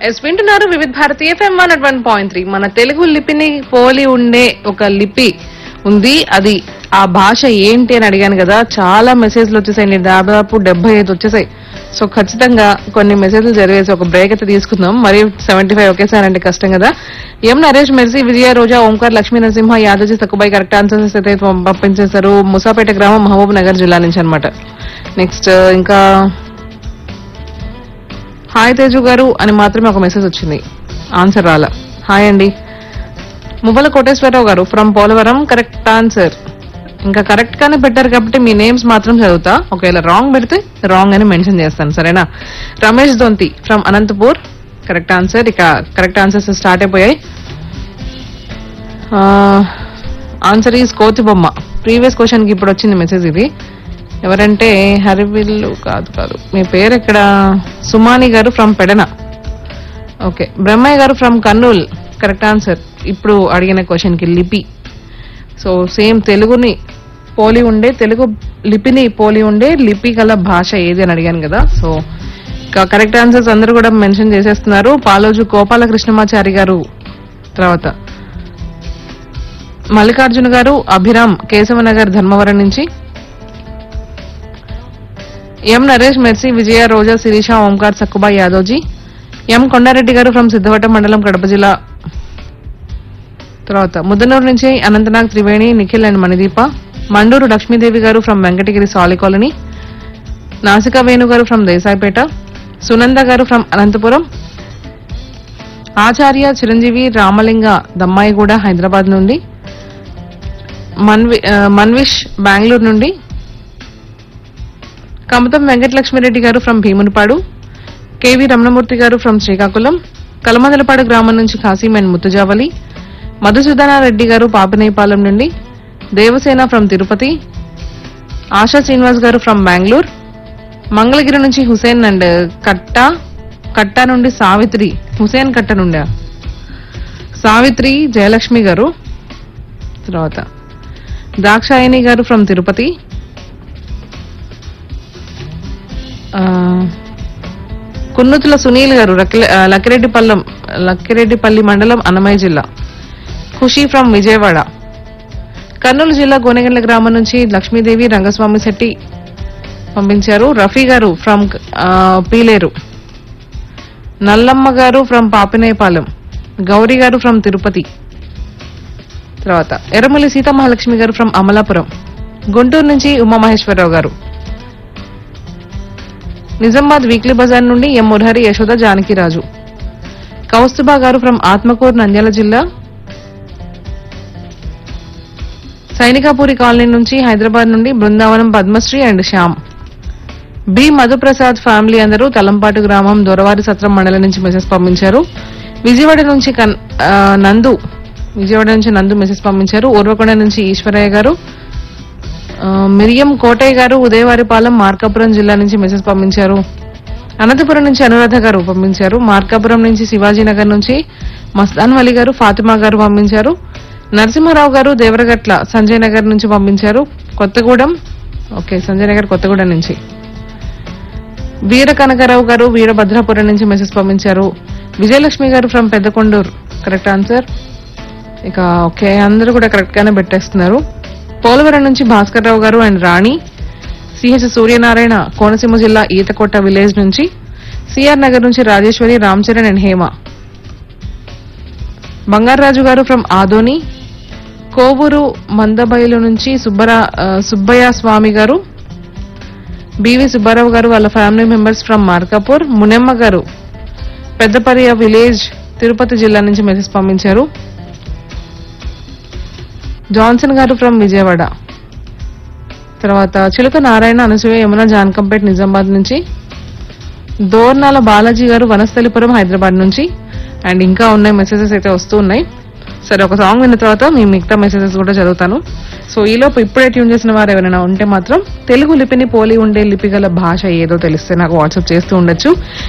yes వింటున్నారు Vividh Bharati FM one one point three మన తెలుగు లిపిని పోలి ఉండే ఒక లిపి ఉంది అది ఆ భాష ఏంటి అని అడిగాను కదా చాలా మెసేజ్లు వచ్చేసాయి దాదాపు డెబ్బై ఐదు వచ్చేసాయి సో ఖచ్చితంగా కొన్ని మెసేజ్లు జరిగేసి ఒక బ్రేక్ అయితే తీసుకుందాం మరి సెవెంటీ ఫైవ్ ఒకేసారి అంటే కష్టం కదా ఎం నరేష్ మెర్సీ విజయ రోజా ఓంకార్ లక్ష్మీ నరసింహ యాదవ్జీ తక్కువై కరెక్ట్ ఆన్సర్స్ అయితే పంపించేశారు ముసాపేట గ్రామం మహబూబ్ నగర్ జిల్లా నుంచి అనమాట నెక్స్ట్ ఇంకా హాయ్ తేజు గారు అని మాత్రమే ఒక మెసేజ్ వచ్చింది ఆన్సర్ రాలా హాయ్ అండి Muvvala Koteswararao garu from Polavaram correct answer ఇంకా కరెక్ట్ గానే పెట్టారు కాబట్టి మీ నేమ్స్ మాత్రం చదువుతా ఒకవేళ రాంగ్ పెడితే రాంగ్ అని మెన్షన్ చేస్తాను సరేనా Ramesh Donthi from Anantapur correct answer ఇక కరెక్ట్ ఆన్సర్స్ స్టార్ట్ అయిపోయాయి ఆన్సర్ ఈజ్ కోతి బొమ్మ ప్రీవియస్ క్వశ్చన్ కి ఇప్పుడు వచ్చింది మెసేజ్ ఇది ఎవరంటే హరివిల్లు కాదు కాదు మీ పేరు ఎక్కడ సుమాని గారు ఫ్రమ్ పెడన ఓకే బ్రహ్మయ్య గారు ఫ్రమ్ కర్నూల్ కరెక్ట్ ఆన్సర్ ఇప్పుడు అడిగిన క్వశ్చన్ కి లిపి సో సేమ్ తెలుగుని పోలి ఉండే తెలుగు లిపిని పోలి ఉండే లిపి గల భాష ఏది అని అడిగాను కదా సో కరెక్ట్ ఆన్సర్స్ అందరూ కూడా మెన్షన్ చేసేస్తున్నారు పాలోజు గోపాల కృష్ణమాచారి గారు తర్వాత మల్లికార్జున గారు అభిరామ్ కేశవనగర్ ధర్మవరం నుంచి M Naresh Mercy Vijaya Roja Sirisha Omkar Sakkuba Yadavji M Kondareddy garu from Siddavatam మండలం కడప జిల్లా తర్వాత ముద్దనూరు నుంచి అనంతనాగ్ త్రివేణి నిఖిల్ అండ్ మణిదీప మండూరు లక్ష్మీదేవి గారు ఫ్రమ్ వెంకటగిరి సాలి కాలనీ నాసికా వేణు గారు ఫ్రమ్ దేశాయిపేట సునంద గారు ఫ్రమ్ అనంతపురం ఆచార్య చిరంజీవి రామలింగ దమ్మాయిగూడ హైదరాబాద్ నుండి మన్వి ఆ, మన్విష్ బెంగళూరు నుండి కమతం వెంకటలక్ష్మిరెడ్డి గారు ఫ్రమ్ భీమునిపాడు కేవి రమణమూర్తి గారు ఫ్రమ్ శ్రీకాకుళం కలమందలపాడు గ్రామం నుంచి ఖాసీం అండ్ ముత్తుజావలి మధుసూదనారెడ్డి గారు పాపనేపాలెం నుండి దేవసేన ఫ్రమ్ తిరుపతి ఆశా శ్రీనివాస్ గారు ఫ్రమ్ బెంగళూరు మంగళగిరి నుంచి హుసేన్ అండ్ కట్ట కట్ట నుండి సావిత్రి హుసేన్ కట్ట నుండి సావిత్రి జయలక్ష్మి గారు తర్వాత దాక్షాయణి గారు ఫ్రమ్ తిరుపతి ఆ, కున్నుతుల సునీల్ గారు రకిల- ఆ, లక్కిరెడ్డిపల్లం లక్కిరెడ్డిపల్లి మండలం అన్నమయ్య జిల్లా ఖుషి ఫ్రమ్ విజయవాడ కర్నూలు జిల్లా గోనెగండ్ల గ్రామం నుంచి లక్ష్మీదేవి రంగస్వామి శెట్టి పంపించారు రఫీ గారు ఫ్రమ్ ఆ, పీలేరు నల్లమ్మ గారు ఫ్రమ్ పాపినేపాలెం గౌరీ గారు ఫ్రమ్ తిరుపతి తర్వాత ఎర్రమల్లి సీతామహాలక్ష్మి గారు ఫ్రమ్ అమలాపురం గుంటూరు నుంచి ఉమామహేశ్వరరావు గారు నిజామాబాద్ వీక్లీ బజార్ నుండి ఎం మురహరి యశోద జానకిరాజు కౌస్తుబా గారు ఫ్రమ్ ఆత్మకూరు నంద్యాల జిల్లా సైనికాపురి కాలనీ నుంచి హైదరాబాద్ నుండి Brindavanam Padmasri and Shyam B Madhuprasad family అందరూ తలంపాటు గ్రామం దొరవారి సత్రం మండలం నుంచి మెసేజ్ పంపించారు విజయవాడ నుంచి కన్- ఆ, నందు విజయవాడ నుంచి నందు మెసేజ్ పంపించారు ఊర్వకొండ నుంచి ఈశ్వరయ్య గారు ఆ, మిరియం కోటయ్య గారు ఉదయవారిపాలెం మార్కాపురం జిల్లా నుంచి మెసేజ్ పంపించారు అనంతపురం నుంచి అనురాధ గారు పంపించారు మార్కాపురం నుంచి శివాజీనగర్ నుంచి మస్తాన్ వలి గారు ఫాతిమా గారు పంపించారు నరసింహారావు గారు దేవరగట్ల సంజయ్ నగర్ నుంచి పంపించారు కొత్తగూడెం ఓకే సంజయ్ నగర్ కొత్తగూడెం నుంచి వీర కనకరావు గారు వీరభద్రాపురం నుంచి మెసేజ్ పంపించారు Vijayalakshmi garu from Peddakonduru correct answer ఇక ఓకే అందరూ కూడా కరెక్ట్ గానే పెట్టేస్తున్నారు పోలవరం నుంచి భాస్కర్ రావు గారు అండ్ రాణి సిహెచ్ సూర్యనారాయణ కోనసీమ జిల్లా ఈతకోట విలేజ్ నుంచి సిఆర్ నగర్ నుంచి రాజేశ్వరి రామ్ చరణ్ అండ్ హేమ బంగారాజు గారు ఫ్రమ్ ఆదోని కోవూరు మందబైలు నుంచి సుబ్బరా ఆ, సుబ్బయ్య స్వామి గారు బివి సుబ్బారావు గారు వాళ్ళ family members from Markapur Munemma garu Peddapariya village Tirupati జిల్లా నుంచి మెసేజ్ పంపించారు జాన్సన్ గారు ఫ్రమ్ విజయవాడ తర్వాత చిలుక నారాయణ అనసూయ యమున జాన్కంపేట్ నిజామాబాద్ నుంచి దోర్నాల బాలాజీ గారు వనస్థలిపురం హైదరాబాద్ నుంచి అండ్ ఇంకా ఉన్నాయి మెసేజెస్ అయితే వస్తూ ఉన్నాయి సరే ఒక సాంగ్ విన్న తర్వాత మీ మిగతా మెసేజెస్ కూడా చదువుతాను సో ఈలోపు ఇప్పుడే ట్యూన్ చేసిన వారు ఎవరైనా ఉంటే మాత్రం తెలుగు లిపిని పోలి ఉండే లిపి గల భాష ఏదో తెలిస్తే నాకు వాట్సాప్ చేస్తూ ఉండొచ్చు